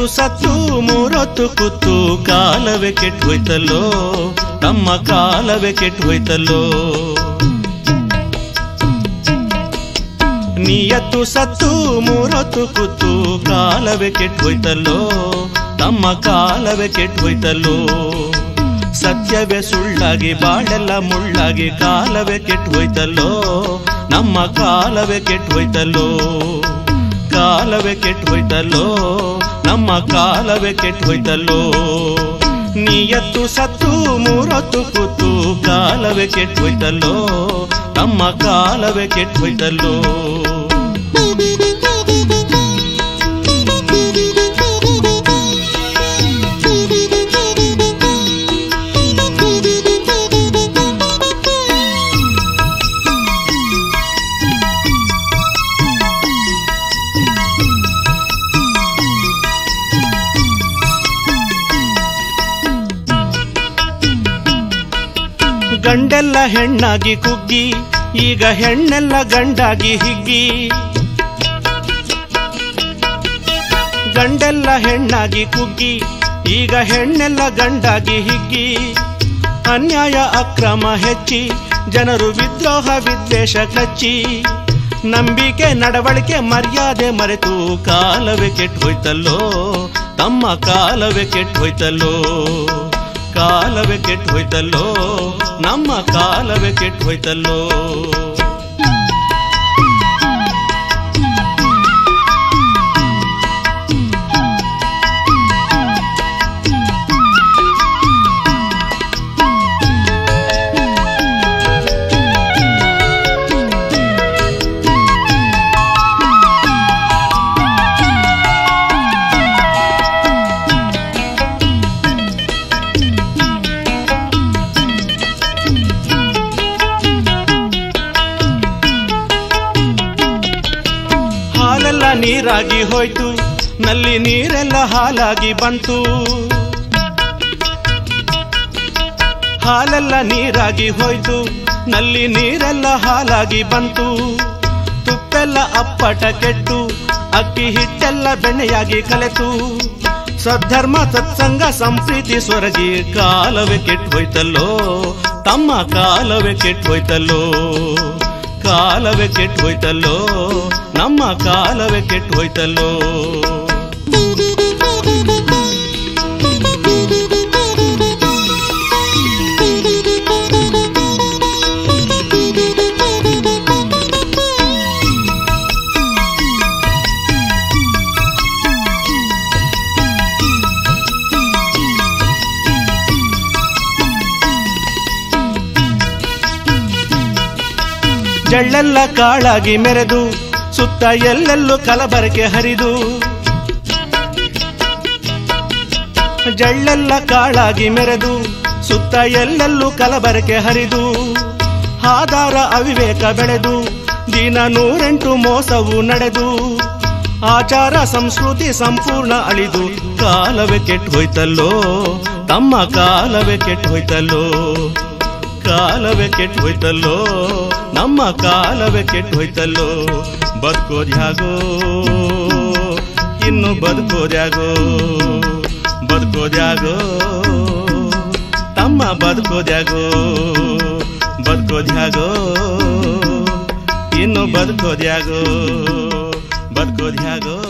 ಸತ್ತು ಮೂರೊತ್ತು ಕುತ್ತು ಕಾಲವೇ ಕೆಟ್ಟು ಹೋಯ್ತಲ್ಲೋ ತಮ್ಮ ಕಾಲವೇ ಕೆಟ್ಟು ಹೋಯ್ತಲ್ಲೋ ನೀಯತ್ತು ಸತ್ತು ಮೂರೊತ್ತು ಕುತ್ತು ಕಾಲವೇ ಕೆಟ್ಟು ಹೋಯ್ತಲ್ಲೋ ತಮ್ಮ ಕಾಲವೇ ಕೆಟ್ಟು ಹೋಯ್ತಲ್ಲೋ ಸತ್ಯವೇ ಸುಳ್ಳಾಗಿ ಬಾಳೆಲ್ಲ ಮುಳ್ಳಾಗಿ ಕಾಲವೇ ಕೆಟ್ಟು ಹೋಯ್ತಲ್ಲೋ ನಮ್ಮ ಕಾಲವೇ ಕೆಟ್ಟು ಹೋಯ್ತಲ್ಲೋ ಕಾಲವೇ ಕೆಟ್ಟು ಹೋಯ್ತಲ್ಲೋ ನಮ್ಮ ಕಾಲವೇ ಕೆಟ್ಟು ಹೋಯ್ತಲ್ಲೋ ನೀಯತ್ತು ಸತ್ತು ಮೂರೊತ್ತು ಕೂತು ಕಾಲವೇ ಕೆಟ್ಟು ಹೋಯ್ತಲ್ಲೋ ನಮ್ಮ ಕಾಲವೇ ಕೆಟ್ಟು ಹೋಯ್ತಲ್ಲೋ ಗಂಡೆಲ್ಲ ಹೆಣ್ಣಾಗಿ ಕುಗ್ಗಿ ಈಗ ಹೆಣ್ಣೆಲ್ಲ ಗಂಡಾಗಿ ಹಿಗ್ಗಿ ಗಂಡೆಲ್ಲ ಹೆಣ್ಣಾಗಿ ಕುಗ್ಗಿ ಈಗ ಹೆಣ್ಣೆಲ್ಲ ಗಂಡಾಗಿ ಹಿಗ್ಗಿ ಅನ್ಯಾಯ ಅಕ್ರಮ ಹೆಚ್ಚಿ ಜನರು ವಿದ್ರೋಹ ವಿದ್ವೇಷ ಕಚ್ಚಿ ನಂಬಿಕೆ ನಡವಳಿಕೆ ಮರ್ಯಾದೆ ಮರೆತು ಕಾಲವೇ ಕೆಟ್ಟು ಹೋಯ್ತಲ್ಲೋ ತಮ್ಮ ಕಾಲವೇ ಕೆಟ್ಟು ಹೋಯ್ತಲ್ಲೋ ಕಾಲವೇ ಕೆಟ್ಟು ಹೋಯ್ತಲ್ಲೋ ನಮ್ಮ ಕಾಲವೇ ಕೆಟ್ಟು ಹೋಯ್ತಲ್ಲೋ ಹಾಲೆಲ್ಲ ನೀರಾಗಿ ಹೋಯ್ತು ನಲ್ಲಿ ನೀರೆಲ್ಲ ಹಾಲಾಗಿ ಬಂತು ಹಾಲೆಲ್ಲ ನೀರಾಗಿ ಹೋಯ್ತು ನಲ್ಲಿ ನೀರೆಲ್ಲ ಹಾಲಾಗಿ ಬಂತು ತುಪ್ಪೆಲ್ಲ ಅಪ್ಪಟ ಕೆಟ್ಟು ಅಕ್ಕಿ ಹಿಟ್ಟೆಲ್ಲ ಬೆಣ್ಣೆಯಾಗಿ ಕಲೆತು ಸದ್ಧರ್ಮ ಸತ್ಸಂಗ ಸಂಪ್ರೀತಿ ಸ್ವರಗಿ ಕಾಲವೇ ಕೆಟ್ಟು ಹೋಯ್ತಲ್ಲೋ ತಮ್ಮ ಕಾಲವೇ ಕೆಟ್ಟು ಹೋಯ್ತಲ್ಲೋ ಕಾಲವೇ ಕೆಟ್ಟು ಹೋಯ್ತಲ್ಲೋ ನಮ್ಮ ಕಾಲವೇ ಕೆಟ್ಟು ಹೋಯ್ತಲ್ಲೋ ಜಳ್ಳೆಲ್ಲ ಕಾಳಾಗಿ ಮೆರೆದು ಸುತ್ತ ಎಲ್ಲೆಲ್ಲೂ ಕಲಬರಕೆ ಹರಿದು ಜಳ್ಳೆಲ್ಲ ಕಾಳಾಗಿ ಮೆರೆದು ಸುತ್ತ ಎಲ್ಲೆಲ್ಲೂ ಕಲಬರಕೆ ಹರಿದು ಆಧಾರ ಅವಿವೇಕ ಬೆಳೆದು ದಿನ ನೂರೆಂಟು ಮೋಸವು ನಡೆದು ಆಚಾರ ಸಂಸ್ಕೃತಿ ಸಂಪೂರ್ಣ ಅಳಿದು ಕಾಲವೇ ಕೆಟ್ಟು ಹೋಯ್ತಲ್ಲೋ ತಮ್ಮ ಕಾಲವೇ ಕೆಟ್ಟು ಹೋಯ್ತಲ್ಲೋ ಕಾಲವೇ ಕೆಟ್ಟು ಹೋಯ್ತಲ್ಲೋ ನಮ್ಮ ಕಾಲವೇ ಕೆಟ್ಟು ಹೋಯ್ತಲ್ಲೋ ಬದುಕೋದ್ಯಾಗೋ ಇನ್ನು ಬದುಕೋದ್ಯಾಗೋ ಬದುಕೋದ್ಯಾಗೋ ತಮ್ಮ ಬದುಕೋದ್ಯಾಗೋ ಬದುಕೋದ್ಯಾಗೋ ಇನ್ನು ಬದುಕೋದ್ಯಾಗೋ ಬದುಕೋದ್ಯಾಗೋ